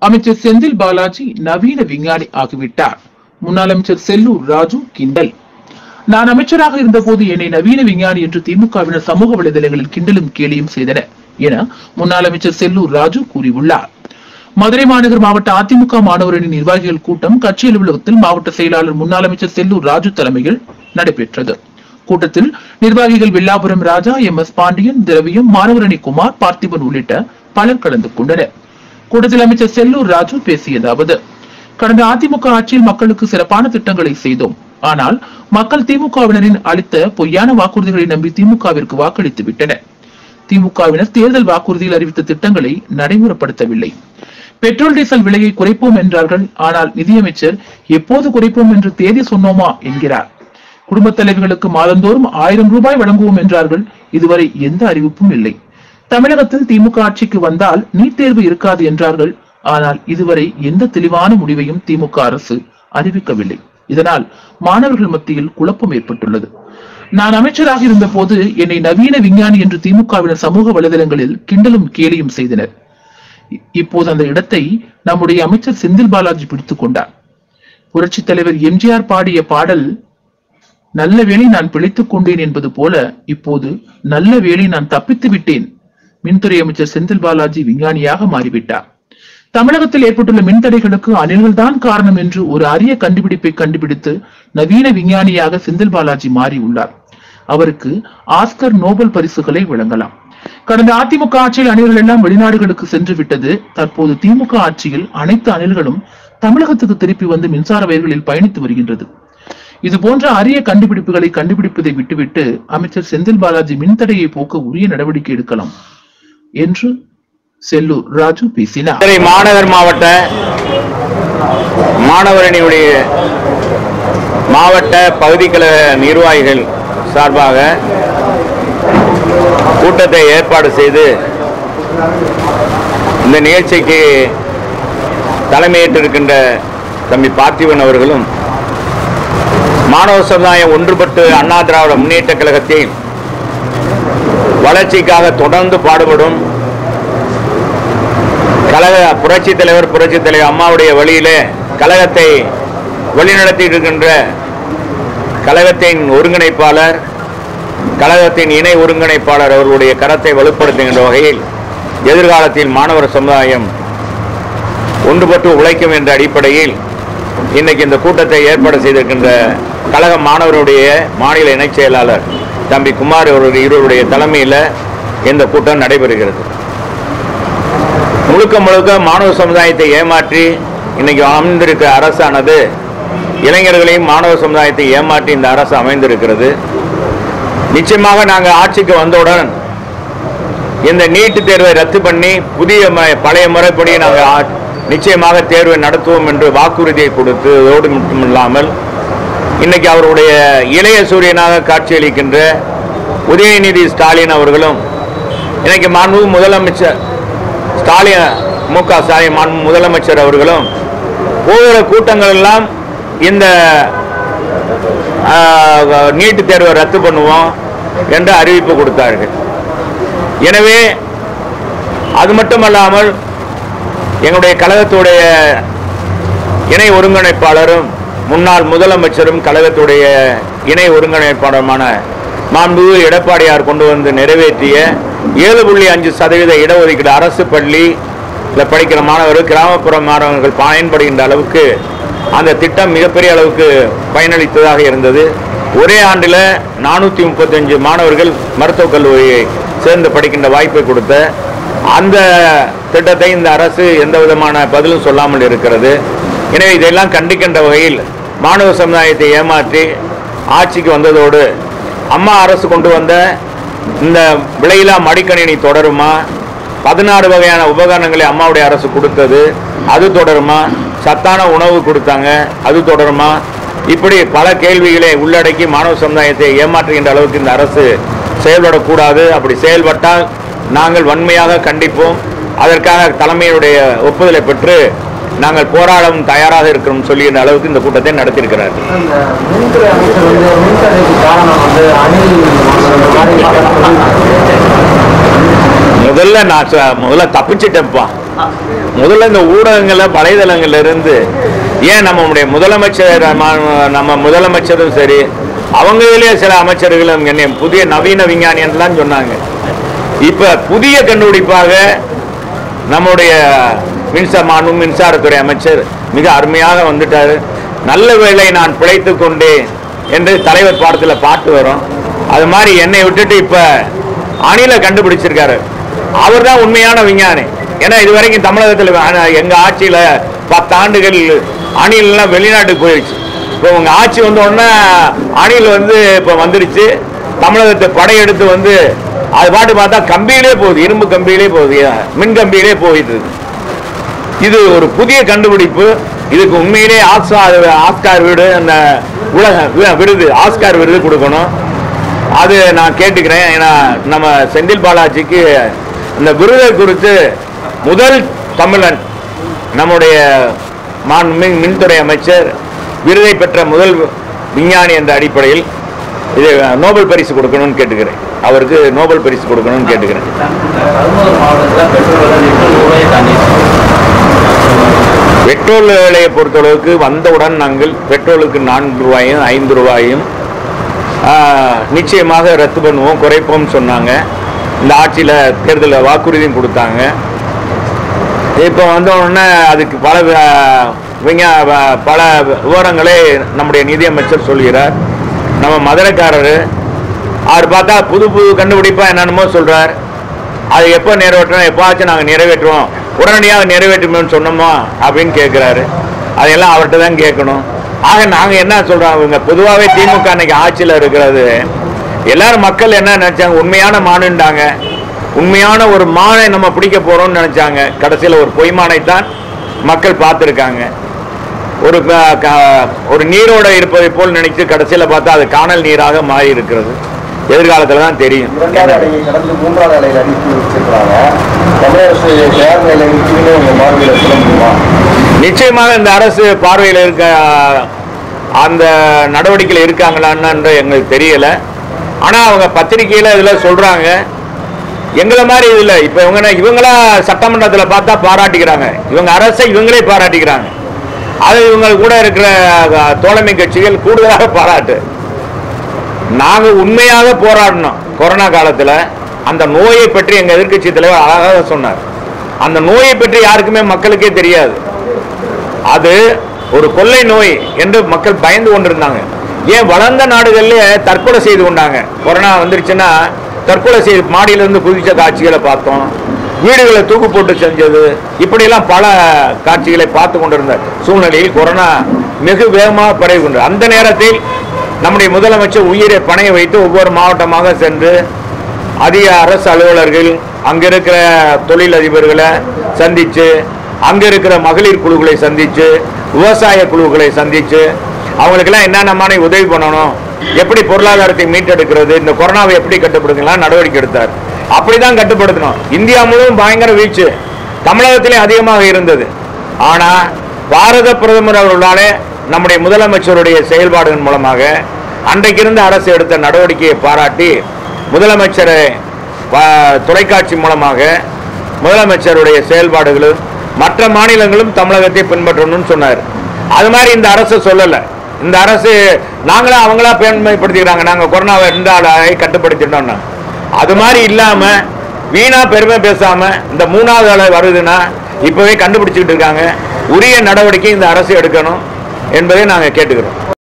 அமைச்சர் செந்தில் பாலாஜி நவீன விஞ்ஞானி ஆகிவிட்டார் முன்னாள் அமைச்சர் செல்லூர் ராஜு கிண்டல் நான் அமைச்சராக இருந்தபோது என்னை நவீன விஞ்ஞானி என்று திமுகவினர் சமூக வலைதளங்களில் கிண்டலும் கேலியும் செய்தனர் என முன்னாள் அமைச்சர் செல்லூர் ராஜு கூறியுள்ளார் மதுரை மாநகர் மாவட்ட அதிமுக மாணவரணி நிர்வாகிகள் கூட்டம் கட்சி அலுவலகத்தில் மாவட்ட செயலாளர் முன்னாள் அமைச்சர் செல்லூர் ராஜு தலைமையில் நடைபெற்றது கூட்டத்தில் நிர்வாகிகள் வில்லாபுரம் ராஜா எம் எஸ் பாண்டியன் திரவியம் மாணவரணி குமார் பார்த்திபன் உள்ளிட்ட பலர் கலந்து கொண்டனர் கூட்டத்தில் அமைச்சர் செல்லூர் ராஜு பேசியதாவது கடந்த அதிமுக ஆட்சியில் மக்களுக்கு சிறப்பான திட்டங்களை செய்தோம் ஆனால் மக்கள் திமுகவினரின் அளித்த பொய்யான வாக்குறுதிகளை நம்பி திமுகவிற்கு வாக்களித்து விட்டனர் திமுகவினர் தேர்தல் வாக்குறுதியில் அறிவித்த திட்டங்களை நடைமுறைப்படுத்தவில்லை பெட்ரோல் டீசல் விலையை குறைப்போம் என்றார்கள் ஆனால் நிதியமைச்சர் எப்போது குறைப்போம் என்று தேதி சொன்னோமா என்கிறார் குடும்பத் தலைவிகளுக்கு மாதந்தோறும் ஆயிரம் ரூபாய் வழங்குவோம் என்றார்கள் இதுவரை எந்த அறிவிப்பும் இல்லை தமிழகத்தில் திமுக ஆட்சிக்கு வந்தால் நீட் தேர்வு இருக்காது என்றார்கள் ஆனால் இதுவரை எந்த தெளிவான முடிவையும் திமுக அரசு அறிவிக்கவில்லை இதனால் மாணவர்கள் மத்தியில் குழப்பம் ஏற்பட்டுள்ளது நான் அமைச்சராக இருந்த போது என்னை நவீன விஞ்ஞானி என்று திமுகவினர் சமூக வலைதளங்களில் கிண்டலும் கேலியும் செய்தனர் இ- இப்போது அந்த இடத்தை நம்முடைய அமைச்சர் செந்தில் பாலாஜி பிடித்துக் கொண்டார் புரட்சி தலைவர் எம்ஜிஆர் பாடிய பாடல் நல்ல வேளை நான் பிழைத்துக் கொண்டேன் என்பது போல இப்போது நல்ல வேளை நான் தப்பித்து விட்டேன் மின்துறை அமைச்சர் செந்தில் பாலாஜி விஞ்ஞானியாக மாறிவிட்டார் தமிழகத்தில் ஏற்பட்டுள்ள மின்தடைகளுக்கு அணில்கள் தான் காரணம் என்று ஒரு அரிய கண்டுபிடிப்பை கண்டுபிடித்து நவீன விஞ்ஞானியாக செந்தில் பாலாஜி மாறியுள்ளார் அவருக்கு ஆஸ்கர் நோபல் பரிசுகளை வழங்கலாம் கடந்த அதிமுக ஆட்சியில் அணில்கள் எல்லாம் வெளிநாடுகளுக்கு சென்று விட்டது தற்போது திமுக ஆட்சியில் அனைத்து அணில்களும் தமிழகத்துக்கு திருப்பி வந்து மின்சார வயல்களில் பயணித்து வருகின்றது இது போன்ற அரிய கண்டுபிடிப்புகளை கண்டுபிடிப்பதை விட்டுவிட்டு அமைச்சர் செந்தில் பாலாஜி மின்தடையை போக்க உரிய நடவடிக்கை எடுக்கலாம் என்று செல்லூர் ராஜு பேசினார் மதுரை மாநகர் மாவட்ட மாணவரணியுடைய மாவட்ட பகுதி கழக நிர்வாகிகள் சார்பாக கூட்டத்தை ஏற்பாடு செய்து இந்த நிகழ்ச்சிக்கு தலைமையேற்றிருக்கின்ற தம்பி பார்த்திபன் அவர்களும் மாணவ சமுதாயம் ஒன்றுபட்டு அண்ணா திராவிட முன்னேற்ற கழகத்தின் வளர்ச்சிக்காக தொடர்ந்து பாடுபடும் கழக புரட்சி தலைவர் புரட்சி தலைவர் அம்மாவுடைய வழியிலே கழகத்தை வழிநடத்தி இருக்கின்ற கழகத்தின் ஒருங்கிணைப்பாளர் கழகத்தின் இணை ஒருங்கிணைப்பாளர் அவர்களுடைய கரத்தை வலுப்படுத்துகின்ற வகையில் எதிர்காலத்தில் மாணவர் சமுதாயம் ஒன்றுபட்டு உழைக்கும் என்ற அடிப்படையில் இன்னைக்கு இந்த கூட்டத்தை ஏற்பாடு செய்திருக்கின்ற கழக மாணவருடைய மாநில இணைச் செயலாளர் தம்பி குமார் அவருடைய இருவருடைய தலைமையில் இந்த கூட்டம் நடைபெறுகிறது முழுக்க முழுக்க மாணவ சமுதாயத்தை ஏமாற்றி இன்னைக்கு அமைந்திருக்கிற அரசானது இளைஞர்களையும் மாணவ சமுதாயத்தை ஏமாற்றி இந்த அரசு அமைந்திருக்கிறது நிச்சயமாக நாங்கள் ஆட்சிக்கு வந்தவுடன் இந்த நீட்டு தேர்வை ரத்து பண்ணி புதிய ம- பழைய முறைப்படி நாங்கள் நிச்சயமாக தேர்வை நடத்துவோம் என்று வாக்குறுதியை கொடுத்ததோடு மட்டுமில்லாமல் இன்னைக்கு அவருடைய இளைய சூரியனாக காட்சியளிக்கின்ற உதயநிதி ஸ்டாலின் அவர்களும் இன்னைக்கு மாண்பு முதலமைச்சர் ஸ்டாலின் மு க ஸ்டாலின் மாண்பு முதலமைச்சர் அவர்களும் ஒவ்வொரு கூட்டங்கள் எல்லாம் இந்த ஆஹ், நீட்டு தேர்வை ரத்து பண்ணுவோம் என்று அறிவிப்பு கொடுத்தார்கள் எனவே அது மட்டுமல்லாமல் எங்களுடைய கழகத்துடைய இணை ஒருங்கிணைப்பாளரும் முன்னாள் முதலமைச்சரும் கழகத்துடைய இணை ஒருங்கிணைப்பாளருமான மாண்பு எடப்பாடியார் கொண்டு வந்து நிறைவேற்றிய ஏழு புள்ளி அஞ்சு சதவீத இடஒதுக்கீடு அரசு பள்ளி படிக்கிற மாணவர்கள் கிராமப்புற மாணவர்கள் பயன்படுகின்ற அளவுக்கு அந்த திட்டம் மிகப்பெரிய அளவுக்கு பயனளித்ததாக இருந்தது ஒரே ஆண்டில் நானூற்றி முப்பத்தஞ்சு மாணவர்கள் மருத்துவக் கல்லூரியை சேர்ந்து படிக்கின்ற வாய்ப்பை கொடுத்த அந்த திட்டத்தை இந்த அரசு எந்த விதமான பதிலும் சொல்லாமல் இருக்கிறது எனவே இதையெல்லாம் கண்டிக்கின்ற வகையில் மாணவ சமுதாயத்தை ஏமாற்றி ஆட்சிக்கு வந்ததோடு அம்மா அரசு கொண்டு வந்த இந்த விலையில்லா மடிக்கணினி தொடருமா பதினாறு வகையான உபகரணங்களை அம்மாவுடைய அரசு கொடுத்தது அது தொடருமா சத்தான உணவு கொடுத்தாங்க அது தொடருமா இப்படி பல கேள்விகளை உள்ளடக்கி மாணவ சமுதாயத்தை ஏமாற்றுகின்ற அளவுக்கு இந்த அரசு செயல்படக்கூடாது அப்படி செயல்பட்டால் நாங்கள் வன்மையாக கண்டிப்போம் அதற்காக தலைமையுடைய ஒப்புதலை பெற்று நாங்கள் போராடவும் தயாராக இருக்கிறோம் சொல்லுகின்ற அளவுக்கு இந்த கூட்டத்தை நடத்தியிருக்கிறார்கள் அந்த மின்துறை அமைச்சர் வந்து மின்தடைக்கு காரணம் வந்து அணில் அந்த மாதிரி முதல்ல நான் சொ- முதல்ல தப்பிச்சிட்டேன்ப்பா முதல்ல இந்த ஊடகங்கள்ல வலைதளங்கள்ல இருந்து ஏன் நம்மளுடைய முதலமைச்சர் ம- நம்ம முதலமைச்சரும் சரி அவங்களிலே சில அமைச்சர்களும் என்னை புதிய நவீன விஞ்ஞானியன்லாம் சொன்னாங்க இப்ப புதிய கண்டுபிடிப்பாக நம்முடைய மின்சார மாண்பு மின்சாரத்துறை அமைச்சர் மிக அருமையாக வந்துட்டாரு நல்ல வேளை நான் பிழைத்துக் கொண்டேன் என்று தலைவர் பாடத்தில் பாட்டு வரும் அது மாதிரி என்னை விட்டுட்டு இப்ப அணில கண்டுபிடிச்சிருக்காரு அவர் தான் உண்மையான விஞ்ஞானி ஏன்னா இது வரைக்கும் தமிழகத்தில் ஆனா- எங்க ஆட்சியில பத்தாண்டுகள் அணிலெல்லாம் வெளிநாட்டுக்கு போயிடுச்சு இப்போ உங்க ஆட்சி வந்த உடனே அணில் வந்து இப்ப வந்துடுச்சு தமிழகத்தை படையெடுத்து வந்து அது பாட்டு பார்த்தா கம்பியிலே போகுது இரும்பு கம்பியிலே போகுது மின் கம்பியிலே போயிட்டு இருக்கு இது ஒரு புதிய கண்டுபிடிப்பு இதுக்கு உண்மையிலே ஆஸ்கார் ஆஸ்கார் வீடு அந்த உலக வி- விருது ஆஸ்கார் விருது கொடுக்கணும் அது நான் கேட்டுக்கிறேன் ஏன்னா நம்ம செந்தில் பாலாஜிக்கு இந்த விருதை குறித்து முதல் தமிழன் நம்முடைய மான் மின் மின்துறை அமைச்சர் விருதை பெற்ற முதல் விஞ்ஞானி என்ற அடிப்படையில் இது நோபல் பரிசு கொடுக்கணும்னு கேட்டுக்கிறேன் அவருக்கு நோபல் பரிசு கொடுக்கணும்னு கேட்டுக்கிறேன் பதினோரு மாவட்டத்தில் பெட்ரோல் விலை லிட்டர் ரூபாயை தாண்டி பெட்ரோல் விலையை பொறுத்தளவுக்கு வந்தவுடன் நாங்கள் பெட்ரோலுக்கு நான்கு ரூபாயும் ஐந்து ரூபாயும் ஆஹ், நிச்சயமாக ரத்து பண்ணுவோம் குறைப்போம் சொன்னாங்க இந்த ஆட்சியில் தேர்தலில் வாக்குறுதியும் கொடுத்தாங்க இப்போ வந்த உடனே அதுக்கு பல ஆஹ், விஞ்ஞா வ- பல விவரங்களை நம்முடைய நிதியமைச்சர் சொல்கிறார் நம்ம மதுரைக்காரரு அவர் பார்த்தா புது புது கண்டுபிடிப்பா என்னென்னமோ சொல்றார் அது எப்போ நிறைவேற்றணும் எப்போவாச்சும் நாங்கள் நிறைவேற்றுவோம் உடனடியாக நிறைவேற்றுமோன்னு சொன்னோமா அப்படின்னு கேட்குறாரு அதையெல்லாம் அவர்கிட்ட தான் கேட்கணும் ஆக நாங்கள் என்ன சொல்றோம் இவங்க பொதுவாகவே திமுக அன்னைக்கு ஆட்சியில் இருக்கிறது எல்லாரும் மக்கள் என்ன நினைச்சாங்க உண்மையான மானுண்டாங்க உண்மையான ஒரு மானை நம்ம பிடிக்க போறோம்னு நினைச்சாங்க கடைசியில் ஒரு பொய்மானை தான் மக்கள் பார்த்துருக்காங்க ஒரு க- க- ஒரு நீரோட இருப்பதை போல் நினைத்து கடைசியில் பார்த்தா அது காணல் நீராக மாறி இருக்கிறது எதிர்காலத்தில் தான் தெரியும் இரண்டாவது அலையை கடந்து மூன்றாவது அலையில் அனுப்பி வச்சிருக்காங்க தமிழக அரசு தயார் நிலை இருக்குன்னு உங்க பார்வையில் சொல்ல முடியுமா நிச்சயமாக இந்த அரசு பார்வையில் இருக்க அந்த நடவடிக்கையில் இருக்காங்களான்னு எங்களுக்கு தெரியல ஆனா அவங்க பத்திரிகையில இதுல சொல்றாங்க எங்களை மாதிரி இதுல இப்ப இவங்க இவங்களா சட்டமன்றத்துல பார்த்தா பாராட்டிக்கிறாங்க இவங்க அரசை இவங்களே பாராட்டிக்கிறாங்க அது இவங்க கூட இருக்கிற அஹ், தோழமை கட்சிகள் கூடுதலாக பாராட்டு நாங்க உண்மையாக போராடினோம் கொரோனா காலத்துல அந்த நோயை பற்றி எங்க எதிர்க்கட்சி தலைவர் அழகாக சொன்னார் அந்த நோயை பற்றி யாருக்குமே மக்களுக்கே தெரியாது அது ஒரு கொள்ளை நோய் என்று மக்கள் பயந்து கொண்டிருந்தாங்க ஏன் வளர்ந்த நாடுகள்ல தற்கொலை செய்து கொண்டாங்க கொரோனா வந்துருச்சுன்னா தற்கொலை செய்து மாடியிலிருந்து குதிச்ச காட்சிகளை பார்த்தோம் வீடுகளை தூக்கு போட்டு செஞ்சது இப்படியெல்லாம் பல காட்சிகளை பார்த்து கொண்டிருந்த சூழ்நிலையில் கொரோனா மிக வேகமாக பரவி கொண்டு அந்த நேரத்தில் நம்முடைய முதலமைச்சர் உயிரை பணைய வைத்து ஒவ்வொரு மாவட்டமாக சென்று அதிக அரசு அலுவலர்கள் அங்க இருக்கிற தொழில் அதிபர்களை சந்திச்சு அங்க இருக்கிற மகளிர் குழுக்களை சந்திச்சு விவசாய குழுக்களை சந்திச்சு அவங்களுக்கெல்லாம் என்னென்ன மாதிரி உதவி பண்ணணும் எப்படி பொருளாதாரத்தை மீட்டெடுக்கிறது இந்த கொரோனாவை எப்படி கட்டுப்படுத்தலாம் நடவடிக்கை எடுத்தார் அப்படிதான் கட்டுப்படுத்தணும் இந்தியா முழுவதும் பயங்கர வீச்சு தமிழகத்திலே அதிகமாக இருந்தது ஆனா பாரத பிரதமர் அவர்களாலே நம்முடைய முதலமைச்சருடைய செயல்பாடுகள் மூலமாக அன்றைக்கு இருந்த அரசு எடுத்த நடவடிக்கையை பாராட்டி முதலமைச்சரை ப- தொலைக்காட்சி மூலமாக முதலமைச்சருடைய செயல்பாடுகளும் மற்ற மாநிலங்களும் தமிழகத்தை பின்பற்றணும்னு சொன்னார் அது மாதிரி இந்த அரசு சொல்லலை இந்த அரசு நாங்களா அவங்களா பெருமைப்படுத்திக்கிறாங்க நாங்கள் கொரோனாவை இருந்தால் கட்டுப்படுத்திட்டோம்னா அது மாதிரி இல்லாம வீணா பெருமை பேசாம இந்த மூணாவது அலை வருதுன்னா இப்பவே கண்டுபிடிச்சிட்டு இருக்காங்க உரிய நடவடிக்கை இந்த அரசு எடுக்கணும் என்பதை நாங்கள் கேட்டுக்கிறோம்